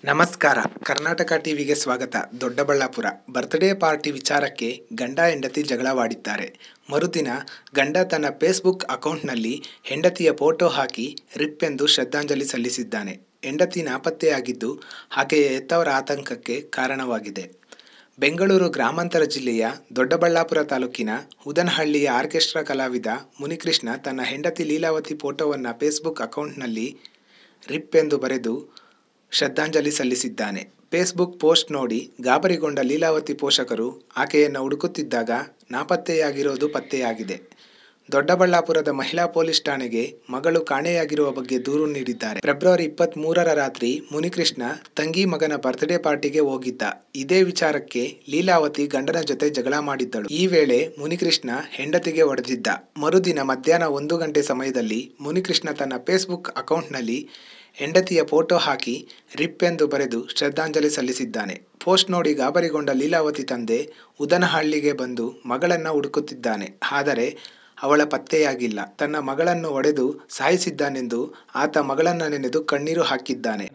ನಮಸ್ಕಾರ ಕರ್ನಾಟಕ ಟಿವಿಗೆ ಸ್ವಾಗತ ದೊಡ್ಡಬಳ್ಳಾಪುರ ಬರ್ತ್ಡೇ ಪಾರ್ಟಿ ವಿಚಾರಕ್ಕೆ ಗಂಡ ಹೆಂಡತಿ ಜಗಳವಾಡಿದ್ದಾರೆ ಮರುದಿನ ಗಂಡ ತನ್ನ ಫೇಸ್ಬುಕ್ ಅಕೌಂಟ್ನಲ್ಲಿ ಹೆಂಡತಿಯ ಫೋಟೋ ಹಾಕಿ ರಿಪ್ ಎಂದು ಶ್ರದ್ಧಾಂಜಲಿ ಸಲ್ಲಿಸಿದ್ದಾನೆ ಹೆಂಡತಿ ನಾಪತ್ತೆಯಾಗಿದ್ದು ಆಕೆಯ ಹೆತ್ತವರ ಆತಂಕಕ್ಕೆ ಕಾರಣವಾಗಿದೆ ಬೆಂಗಳೂರು ಗ್ರಾಮಾಂತರ ಜಿಲ್ಲೆಯ ದೊಡ್ಡಬಳ್ಳಾಪುರ ತಾಲೂಕಿನ ಉದನಹಳ್ಳಿಯ ಆರ್ಕೆಸ್ಟ್ರಾ ಕಲಾವಿದ ಮುನಿಕೃಷ್ಣ ತನ್ನ ಹೆಂಡತಿ ಲೀಲಾವತಿ ಫೋಟೋವನ್ನು ಫೇಸ್ಬುಕ್ ಅಕೌಂಟ್ನಲ್ಲಿ ರಿಪ್ ಎಂದು ಬರೆದು ಶ್ರದ್ಧಾಂಜಲಿ ಸಲ್ಲಿಸಿದ್ದಾನೆ ಫೇಸ್ಬುಕ್ ಪೋಸ್ಟ್ ನೋಡಿ ಗಾಬರಿಗೊಂಡ ಲೀಲಾವತಿ ಪೋಷಕರು ಆಕೆಯನ್ನು ಹುಡುಕುತ್ತಿದ್ದಾಗ ನಾಪತ್ತೆಯಾಗಿರೋದು ಪತ್ತೆಯಾಗಿದೆ ದೊಡ್ಡಬಳ್ಳಾಪುರದ ಮಹಿಳಾ ಪೊಲೀಸ್ ಠಾಣೆಗೆ ಮಗಳು ಕಾಣೆಯಾಗಿರುವ ಬಗ್ಗೆ ದೂರು ನೀಡಿದ್ದಾರೆ ಫೆಬ್ರವರಿ ಇಪ್ಪತ್ತ್ ಮೂರರ ರಾತ್ರಿ ಮುನಿಕೃಷ್ಣ ತಂಗಿ ಮಗನ ಬರ್ತ್ಡೇ ಪಾರ್ಟಿಗೆ ಹೋಗಿದ್ದ ಇದೇ ವಿಚಾರಕ್ಕೆ ಲೀಲಾವತಿ ಗಂಡನ ಜೊತೆ ಜಗಳ ಮಾಡಿದ್ದಳು ಈ ವೇಳೆ ಮುನಿಕೃಷ್ಣ ಹೆಂಡತಿಗೆ ಹೊಡೆದಿದ್ದ ಮರುದಿನ ಮಧ್ಯಾಹ್ನ ಒಂದು ಗಂಟೆ ಸಮಯದಲ್ಲಿ ಮುನಿಕೃಷ್ಣ ತನ್ನ ಫೇಸ್ಬುಕ್ ಅಕೌಂಟ್ನಲ್ಲಿ ಹೆಂಡತಿಯ ಫೋಟೋ ಹಾಕಿ ರಿಪ್ ಎಂದು ಬರೆದು ಶ್ರದ್ಧಾಂಜಲಿ ಸಲ್ಲಿಸಿದ್ದಾನೆ ಪೋಸ್ಟ್ ನೋಡಿ ಗಾಬರಿಗೊಂಡ ಲೀಲಾವತಿ ತಂದೆ ಉದನಹಳ್ಳಿಗೆ ಬಂದು ಮಗಳನ್ನು ಹುಡುಕುತ್ತಿದ್ದಾನೆ ಆದರೆ ಅವಳ ಪತ್ತೆಯಾಗಿಲ್ಲ ತನ್ನ ಮಗಳನ್ನು ಹೊಡೆದು ಸಾಯಿಸಿದ್ದಾನೆಂದು ಆತ ಮಗಳನ್ನು ನೆನೆದು ಕಣ್ಣೀರು ಹಾಕಿದ್ದಾನೆ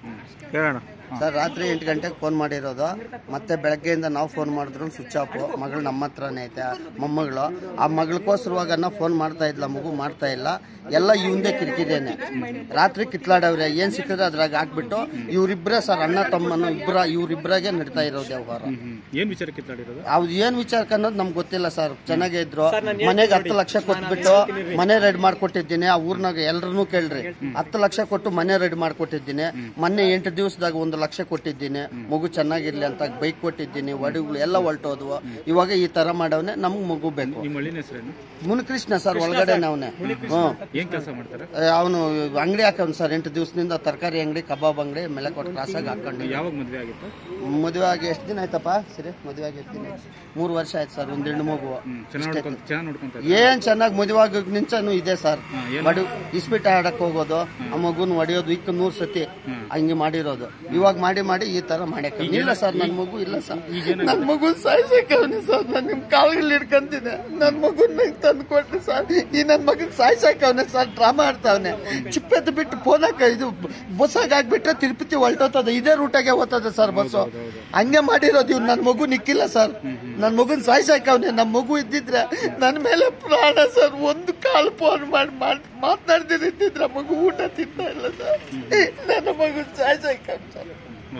ಕೇಳೋಣ ಸರ್ ರಾತ್ರಿ ಎಂಟು ಗಂಟೆಗೆ ಫೋನ್ ಮಾಡಿರೋದು ಮತ್ತೆ ಬೆಳಗ್ಗೆಯಿಂದ ನಾವು ಫೋನ್ ಮಾಡಿದ್ರು ಸ್ವಿಚ್ ಆಫ್ ಮಗಳು ನಮ್ಮ ಹತ್ರನೇ ಐತೆ ಮೊಮ್ಮಗಳು ಆ ಮಗಳಕ್ಕೋಸ್ಕರವಾಗ ನಾ ಫೋನ್ ಮಾಡ್ತಾ ಇದ್ಲ ಮಗು ಮಾಡ್ತಾ ಇಲ್ಲ ಎಲ್ಲ ಇವಂದೇ ಕಿರಿಕಿದೇನೆ ರಾತ್ರಿ ಕಿತ್ಲಾಡವ್ರೆ ಏನ್ ಸಿಕ್ಕಿದ್ರೆ ಅದ್ರಾಗ ಹಾಕ್ಬಿಟ್ಟು ಇವ್ರಿಬ್ರೇ ಸರ್ ಅಣ್ಣ ತಮ್ಮನ ಇಬ್ಬರ ಇವ್ರಿಬ್ರಾಗೆ ನಡೀತಾ ಇರೋದು ವ್ಯವಹಾರ ಏನ್ ವಿಚಾರ ಕಿತ್ತಾಡಿರೋದು ಅವ್ದು ಏನ್ ವಿಚಾರಕ್ಕೆ ಅನ್ನೋದು ನಮ್ಗೆ ಗೊತ್ತಿಲ್ಲ ಸರ್ ಚೆನ್ನಾಗೇ ಇದ್ರು ಮನೆಗೆ ಹತ್ತು ಲಕ್ಷ ಕೊಟ್ಬಿಟ್ಟು ಮನೆ ರೆಡಿ ಮಾಡ್ಕೊಟ್ಟಿದ್ದೀನಿ ಆ ಊರ್ನಾಗ ಎಲ್ರನ್ನೂ ಕೇಳ್ರಿ ಹತ್ತು ಲಕ್ಷ ಕೊಟ್ಟು ಮನೆ ರೆಡಿ ಮಾಡ್ಕೊಟ್ಟಿದ್ದೀನಿ ಮೊನ್ನೆ ಎಂಟು ದಿವಸದಾಗ ಒಂದು ಲಕ್ಷ ಕೊಟ್ಟಿದ್ದೀನಿ ಮಗು ಚೆನ್ನಾಗಿರ್ಲಿ ಅಂತ ಬೈಕ್ ಕೊಟ್ಟಿದ್ದೀನಿ ಒಡಗಳು ಎಲ್ಲ ಹೊಲ್ಟೋದ್ವು ಇವಾಗ ಈ ತರ ಮಾಡವನೆ ನಮ್ಗೆ ಮಗು ಬೇಕು ನಿಮ್ಮ ಹಳ್ಳಿನ ಹೆಸರೇನು ಮುನಿಕೃಷ್ಣ ಸರ್ ಒಳಗಡೆ ಅವನೇ ಹ್ಮ್ ಏನ್ ಕೆಲಸ ಮಾಡ್ತಾರೆ ಅವನು ಅಂಗಡಿ ಹಾಕೊಂಡ್ ಸರ್ ಎಂಟು ದಿವಸದಿಂದ ತರಕಾರಿ ಅಂಗಡಿ ಕಬಾಬ್ ಅಂಗಡಿ ಮೇಲೆ ಕೊಟ್ಟು ಕ್ರಾಸಾಗಿ ಹಾಕೊಂಡು ಯಾವಾಗ ಮದ್ವೆ ಆಗಿತ್ತು ಮದುವೆ ಆಗಿ ಎಷ್ಟು ದಿನ ಆಯ್ತಪ್ಪ ಸರಿ ಮದುವೆ ಆಗಿ ಎಷ್ಟು ದಿನ ಆಯ್ತು? ಮೂರು ವರ್ಷ ಆಯ್ತು ಸರ್ ಒಂದ್ ಹೆಣ್ಣು ಮಗು ಹ್ಮ್ ಚೆನ್ನಾಗಿ ನೋಡ್ಕೊಂತ ಚೆನ್ನಾಗಿ ನೋಡ್ಕೊಂತಾರೆ ಏನ್ ಚೆನ್ನಾಗಿ ಮದುವೆ ಆಗ ನಿಂಚನು ಇದೆ ಸರ್ ಬಡು ಇಸ್ಪಿಟ್ ಆಡಕ್ ಹೋಗೋದು ಆ ಮಗುನ್ ಹೊಡೆಯೋದು ಇಕ್ಕ ನೂರ್ ಸತಿ ಹಂಗೆ ಮಾಡಿರೋದು ಇವಾಗ ಮಾಡಿ ಮಾಡಿ ಈ ತರ ಮಾಡಕ್ಕೆ ಇಲ್ಲ ಸರ್ ನನ್ ಮಗು ಇಲ್ಲ ಸರ್ ನನ್ ಮಗು ಸಾಯ್ಸಕ್ಕವನೆ ಸರ್ ನಾನು ನಿಮ್ ಕಾಲ್ಗಳು ಹಿಡ್ಕಂತೀನಿ ನನ್ ಮಗುನ್ ನಂಗೆ ತಂದು ಕೊಟ್ರಿ ಸರ್ ಈ ನನ್ ಮಗನ್ ಸಾಯ್ಸಕ್ಕವನೆ ಸರ್ ಡ್ರಾಮಾ ಆಡ್ತಾವನೆ ಚಿಪ್ಪೆದ್ದು ಬಿಟ್ಟು ಫೋನ್ ಹಾಕ ಇದು ಬಸ್ಸಾಗ ಹಾಕ್ಬಿಟ್ರೆ ತಿರುಪತಿ ಹೊಲ್ಟೋತದ ಇದೇ ರೂಟಾಗೆ ಹೋಗ್ತದೆ ಸರ್ ಬಸ್ಸು ಹಂಗೆ ಮಾಡಿರೋದು ಇವ್ನು ನನ್ ಮಗು ನಿಕ್ಕಿಲ್ಲ ಸರ್ ನನ್ ಮಗುನ್ ಸಾಯ್ಸಾಕವ್ನೆ ನಮ್ ಮಗು ಇದ್ದಿದ್ರೆ ನನ್ ಮೇಲೆ ಪ್ರಾಣ ಸರ್ ಒಂದು ಕಾಲ್ ಫೋನ್ ಮಾಡಿ ಮಾತನಾಡ್ತೀನಿ ಇದ್ದಿದ್ರೆ ಮಗು ಊಟ ತಿಂತ ಇಲ್ಲ ಸರ್ ನನ್ನ ಮಗು ಸಾಯ್ಸಾಕವ್ ಸರ್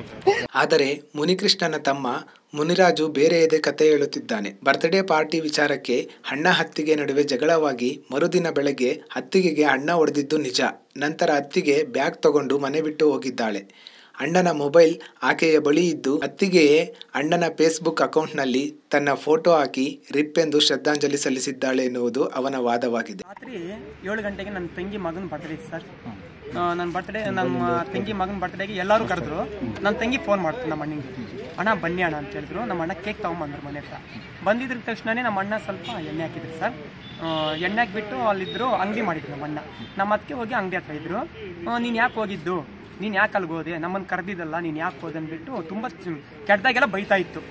ಆದರೆ ಮುನಿಕೃಷ್ಣನ ತಮ್ಮ ಮುನಿರಾಜು ಬೇರೆ ಎದೆ ಕತೆ ಹೇಳುತ್ತಿದ್ದಾನೆ ಬರ್ತ್ಡೇ ಪಾರ್ಟಿ ವಿಚಾರಕ್ಕೆ ಅಣ್ಣ ಹತ್ತಿಗೆ ನಡುವೆ ಜಗಳವಾಗಿ ಮರುದಿನ ಬೆಳಗ್ಗೆ ಹತ್ತಿಗೆಗೆ ಅಣ್ಣ ಹೊಡೆದಿದ್ದು ನಿಜ ನಂತರ ಹತ್ತಿಗೆ ಬ್ಯಾಗ್ ತಗೊಂಡು ಮನೆ ಬಿಟ್ಟು ಹೋಗಿದ್ದಾಳೆ ಅಣ್ಣನ ಮೊಬೈಲ್ ಆಕೆಯ ಬಳಿ ಇದ್ದು ಅತ್ತಿಗೆಯೇ ಅಣ್ಣನ ಫೇಸ್ಬುಕ್ ಅಕೌಂಟ್ನಲ್ಲಿ ತನ್ನ ಫೋಟೋ ಹಾಕಿ ರಿಪ್ ಎಂದು ಶ್ರದ್ಧಾಂಜಲಿ ಸಲ್ಲಿಸಿದ್ದಾಳೆ ಎನ್ನುವುದು ಅವನ ವಾದವಾಗಿದೆ ರಾತ್ರಿ ಏಳು ಗಂಟೆಗೆ ನನ್ನ ತಂಗಿ ಮಗನ ಬರ್ತ್ಡೇ ಇತ್ತು ಸರ್ ನನ್ನ ಬರ್ತ್ಡೇ ನಮ್ಮ ತಂಗಿ ಮಗನ ಬರ್ತ್ಡೇಗೆ ಎಲ್ಲರೂ ಕರೆದ್ರು ನನ್ನ ತಂಗಿ ಫೋನ್ ಮಾಡ್ತು ನಮ್ಮ ಅಣ್ಣಂಗೆ ಅಣ್ಣ ಬನ್ನಿ ಅಣ್ಣ ಅಂತ ಹೇಳಿದ್ರು ನಮ್ಮ ಅಣ್ಣ ಕೇಕ್ ತೊಗೊಂಬಂದ್ರು ಮನೆ ಹತ್ರ ಬಂದಿದ್ರ ತಕ್ಷಣನೇ ನಮ್ಮ ಅಣ್ಣ ಸ್ವಲ್ಪ ಎಣ್ಣೆ ಹಾಕಿದ್ರು ಸರ್ ಆ, ಎಣ್ಣೆ ಹಾಕ್ಬಿಟ್ಟು ಅಲ್ಲಿದ್ರು ಅಂಗಡಿ ಮಾಡಿದ್ರು ನಮ್ಮ ಅಣ್ಣ ನಮ್ಮ ಅದಕ್ಕೆ ಹೋಗಿ ಅಂಗಡಿ ಹತ್ರ ಇದ್ರು ನೀನು ಯಾಕೆ ಹೋಗಿದ್ದು ನೀನು ಯಾಕೆ ಅಲ್ಲಿಗೆ ಹೋದೆ ನಮ್ಮನ್ನು ಕರೆದಿದ್ದಲ್ಲ ನೀನು ಯಾಕೆ ಹೋದೆ ಅಂದ್ಬಿಟ್ಟು ತುಂಬ ಕೆಟ್ಟದಾಗೆಲ್ಲ ಬೈತಾ ಇತ್ತು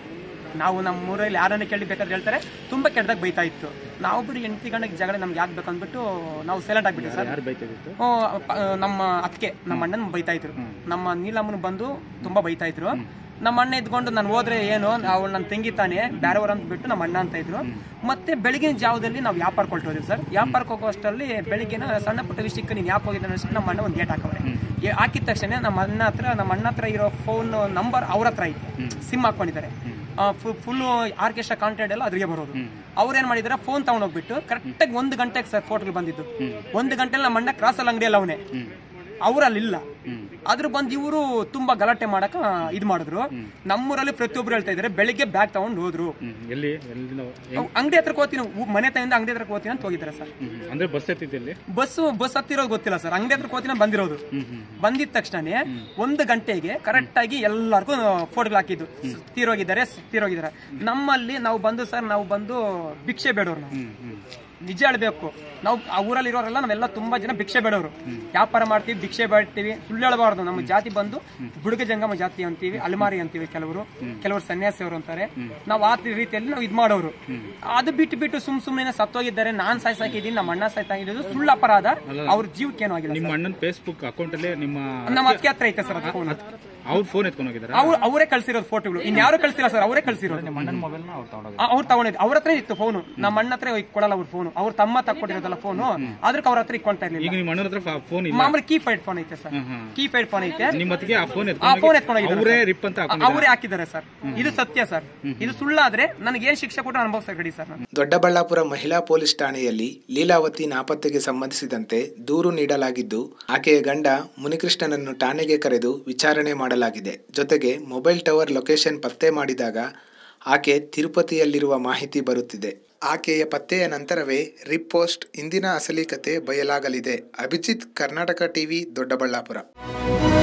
ನಾವು ನಮ್ಮ ಊರಲ್ಲಿ ಯಾರನ್ನ ಕೇಳಿ ಬೇಕಾದ್ರೆ ಹೇಳ್ತಾರೆ ತುಂಬ ಕೆಟ್ಟದಾಗ ಬೈತಾ ಇತ್ತು ನಾವು ಬಿಡಿ ಎಂಟು ಗಂಟೆಗೆ ಜಗಳ ನಮ್ಗೆ ಯಾಕೆ ಬೇಕು ಅಂದ್ಬಿಟ್ಟು ನಾವು ಸೈಲೆಂಟ್ ಆಗ್ಬಿಟ್ಟೆ ಸರ್ ಯಾರು ಬೈತಿತ್ತು ಹ್ಞೂ, ಪ- ನಮ್ಮ ಅತ್ತಿಗೆ ನಮ್ಮ ಅಣ್ಣನ ಬೈತಾ ಇದ್ರು ನಮ್ಮ ನೀಲಮ್ಮನ ಬಂದು ತುಂಬಾ ಬೈತಾ ಇದ್ರು ನಮ್ಮ ಅಣ್ಣ ಇದ್ಕೊಂಡು ನಾನು ಹೋದ್ರೆ ಏನು ಅವಳು ನನ್ನ ತಂಗಿ ತಾನೆ ಬೇರೆಯವ್ರು ಅಂತ ಬಿಟ್ಟು ನಮ್ಮ ಅಣ್ಣ ಅಂತ ಇದ್ರು ಮತ್ತೆ ಬೆಳಗಿನ ಜಾವದಲ್ಲಿ ನಾವು ವ್ಯಾಪಾರಕ್ಕೆ ಹೊರಟೋದ್ವಿ ಸರ್ ವ್ಯಾಪಾರಕ್ಕೆ ಹೋಗೋ ಅಷ್ಟರಲ್ಲಿ ಬೆಳಿಗ್ಗೆನ ಸಣ್ಣ ಪುಟ್ಟ ವಿಷಯಕ್ಕೆ ನೀನು ಯಾಕೆ ಹೋಗಿದ್ದೆ ಅನ್ನೋಷ್ಟು ನಮ್ಮ ಅಣ್ಣ ಒಂದು ಗೇಟ್ ಹಾಕವ್ರೆ ಏ- ಹಾಕಿದ ತಕ್ಷಣ ನಮ್ಮ ಅಣ್ಣ ಹತ್ರ ನಮ್ಮ ಅಣ್ಣ ಹತ್ರ ಇರೋ ಫೋನ್ ನಂಬರ್ ಅವ್ರ ಹತ್ರ ಐತೆ ಸಿಮ್ ಹಾಕೊಂಡಿದ್ದಾರೆ ಫುಲ್ ಆರ್ಕೆಸ್ಟ್ರಾ ಕಾಂಟ್ರಾಕ್ಟ್ ಎಲ್ಲ ಅದ್ರಿಗೆ ಬರೋದು ಅವ್ರು ಏನ್ ಮಾಡಿದಾರೆ ಫೋನ್ ತಗೊಂಡೋಗ್ಬಿಟ್ಟು ಕರೆಕ್ಟಾಗಿ ಒಂದು ಗಂಟೆಗೆ ಸರ್ ಫೋಟೋಗೆ ಬಂದಿದ್ದು ಒಂದು ಗಂಟೆಲಿ ನಮ್ಮ ಅಣ್ಣ ಕ್ರಾಸ್ ಅಲ್ಲಿ ಅಂಗಡಿಯಲ್ಲಿ ಅವನೇ ಅವ್ರಲ್ಲಿ ಇಲ್ಲ ಅದ್ರ ಬಂದು ಇವರು ತುಂಬಾ ಗಲಾಟೆ ಮಾಡಕ ಇದು ಮಾಡಿದ್ರು ನಮ್ಮೂರಲ್ಲಿ ಪ್ರತಿಯೊಬ್ರು ಹೇಳ್ತಾ ಇದಾರೆ ಬೆಳಿಗ್ಗೆ ಬ್ಯಾಗ್ ತಗೊಂಡು ಹೋದ್ರು ಹ್ಮ್ ಎಲ್ಲಿ ಎಲ್ಲಿಂದ ಅವ್ ಅಂಗಡಿ ಹತ್ರ ಹೋಗ್ತೀನಿ ಊ- ಮನೆ ತಗೊಂಡು ಅಂಗಡಿ ಹತ್ರ ಹೋಗ್ತೀನಿ ಅಂತ ಹೋಗಿದ್ದಾರೆ ಸರ್ ಹ್ಮ್. ಅಂದ್ರೆ ಬಸ್ ಎತ್ತಿತ್ತು ಇಲ್ಲಿ ಬಸ್ ಬಸ್ ಹತ್ತಿರೋದು ಗೊತ್ತಿಲ್ಲ ಸರ್ ಅಂಗಡಿ ಹತ್ರ ಹೋಗ್ತೀನಿ ಅಂತ ಬಂದಿರೋದು ಬಂದಿದ ತಕ್ಷಣನೇ ಒಂದು ಗಂಟೆಗೆ ಕರೆಕ್ಟ್ ಆಗಿ ಎಲ್ಲರಿಗೂ ಫೋಟೋಗಳು ಹಾಕಿದ್ದು ತೀರೋಗಿದ್ದಾರೆ ತೀರೋಗಿದ್ದಾರೆ ನಮ್ಮಲ್ಲಿ ನಾವು ಬಂದು ಸರ್ ನಾವು ಬಂದು ಭಿಕ್ಷೆ ಬೇಡೋರು ನಾವು ನಿಜ ಹೇಳ್ಬೇಕು ನಾವು ಆ ಊರಲ್ಲಿ ಇರೋರೆಲ್ಲ ನಾವೆಲ್ಲ ತುಂಬಾ ಜನ ಭಿಕ್ಷೆ ಬೇಡವರು ವ್ಯಾಪಾರ ಮಾಡ್ತೀವಿ ಭಿಕ್ಷೆ ಬೇಡ್ತೀವಿ ಸುಳ್ಳು ಹೇಳಬಾರ್ದು ನಮ್ಮ ಜಾತಿ ಬಂದು ಬುಡುಗ ಜಂಗಮ ಜಾತಿ ಅಂತೀವಿ ಅಲ್ಮಾರಿ ಅಂತೀವಿ ಕೆಲವರು ಕೆಲವರು ಸನ್ಯಾಸಿಯವರು ಅಂತಾರೆ ನಾವು ಆ ರೀತಿಯಲ್ಲಿ ನಾವು ಇದ್ ಮಾಡೋರು ಅದು ಬಿಟ್ಟು ಬಿಟ್ಟು ಸುಮ್ ಸುಮ್ಮನೆ ಸತ್ತೋಗಿದ್ದಾರೆ ನಾನ್ ಸಾಯ್ಸಾಕಿದ್ದೀನಿ ನಮ್ಮ ಅಣ್ಣ ಸಾಯ್ಸಾಕಿದ್ದು ಸುಳ್ಳು ಅಪರಾಧ ಅವ್ರ ಜೀವಕ್ಕೆ ಏನೂ ಆಗಿಲ್ಲ ನಿಮ್ಮ ಅಣ್ಣನ ಫೇಸ್ಬುಕ್ ಅಕೌಂಟ್ ಅಲ್ಲಿ ನಿಮ್ಮ ನಮ್ಮ ಅತ್ತಿಗೆ ಹತ್ರ ಐತೆ ಸರ್ ಅದು ಫೋನ್ ಅವ್ರ ಫೋನ್ ಎತ್ಕೊಂಡು ಹೋಗಿದಾರ ಅವ್ರು ಅವರೇ ಕಳ್ಸಿರೋದು ಫೋಟೋಗಳು ಇನ್ಯಾರು ಕಳ್ಸಿಲ್ಲ ಸರ್ ಅವರೇ ಕಳ್ಸಿರೋದು ಅವ್ರು ತಗೊಂಡಿದ್ದು ಅವ್ರ ಹತ್ರ ಇತ್ತು ಫೋನು ನಮ್ಮ ಅಣ್ಣ ಹತ್ರ ಇಕ್ ಕೊಡಲ್ಲ ಅವ್ರ ಫೋನು ಅವ್ರ ತಮ್ಮ ತಕ್ಕೊಟ್ಟಿರೋದಲ್ಲ ಫೋನು ಅದಕ್ಕೆ ಅವ್ರ ಹತ್ರ ಇಕ್ಕೊಂತಾ ಈಗ ಇರ್ಲಿಲ್ಲ ನಿಮ್ಮ ಅಣ್ಣನ ಹತ್ರ ಫೋನ್ ಇಲ್ಲ ಮಾಮೂಲಿ ಕೀ ಫೈಡ್ ಫೋನ್ ಐತೆ ಸರ್ ಕೀ ಫೈಡ್ ಫೋನ್ ಐತೆ ನಿಮ್ಮ ಅತ್ತಿಗೆ ಆ ಫೋನ್ ಆ ಫೋನ್ ಎತ್ಕೊಂಡು ಎತ್ಕೊಂಡು ಅವರೇ ರಿಪ್ ಅಂತ ಹಾಕೊಂಡಿದ್ದಾರೆ. ಅವರೇ ಹಾಕಿದ್ದಾರೆ ಸರ್ ಇದು ಸತ್ಯ ಸರ್ ಇದು ಸುಳ್ಳಾದ್ರೆ ನನಗೆ ಏನ್ ಶಿಕ್ಷೆ ಕೊಟ್ಟು ಅನುಭವಿಸ ಗಡಿ ಸರ್ ನಾನು ದೊಡ್ಡಬಳ್ಳಾಪುರ ಮಹಿಳಾ ಪೊಲೀಸ್ ಠಾಣೆಯಲ್ಲಿ ಲೀಲಾವತಿ ನಾಪತ್ತೆಗೆ ಸಂಬಂಧಿಸಿದಂತೆ ದೂರು ನೀಡಲಾಗಿದ್ದು ಆಕೆಯ ಗಂಡ ಮುನಿಕೃಷ್ಣನನ್ನು ಠಾಣೆಗೆ ಕರೆದು ವಿಚಾರಣೆ ಮಾಡಲಾಗಿದೆ ಜೊತೆಗೆ ಮೊಬೈಲ್ ಟವರ್ ಲೊಕೇಶನ್ ಪತ್ತೆ ಮಾಡಿದಾಗ ಆಕೆ ತಿರುಪತಿಯಲ್ಲಿರುವ ಮಾಹಿತಿ ಬರುತ್ತಿದೆ ಆಕೆಯ ಪತ್ತೆಯ ನಂತರವೇ ರಿಪೋಸ್ಟ್ ಇಂದಿನ ಅಸಲಿ ಕತೆ ಬಯಲಾಗಲಿದೆ ಅಭಿಜಿತ್ ಕರ್ನಾಟಕ ಟಿವಿ ದೊಡ್ಡಬಳ್ಳಾಪುರ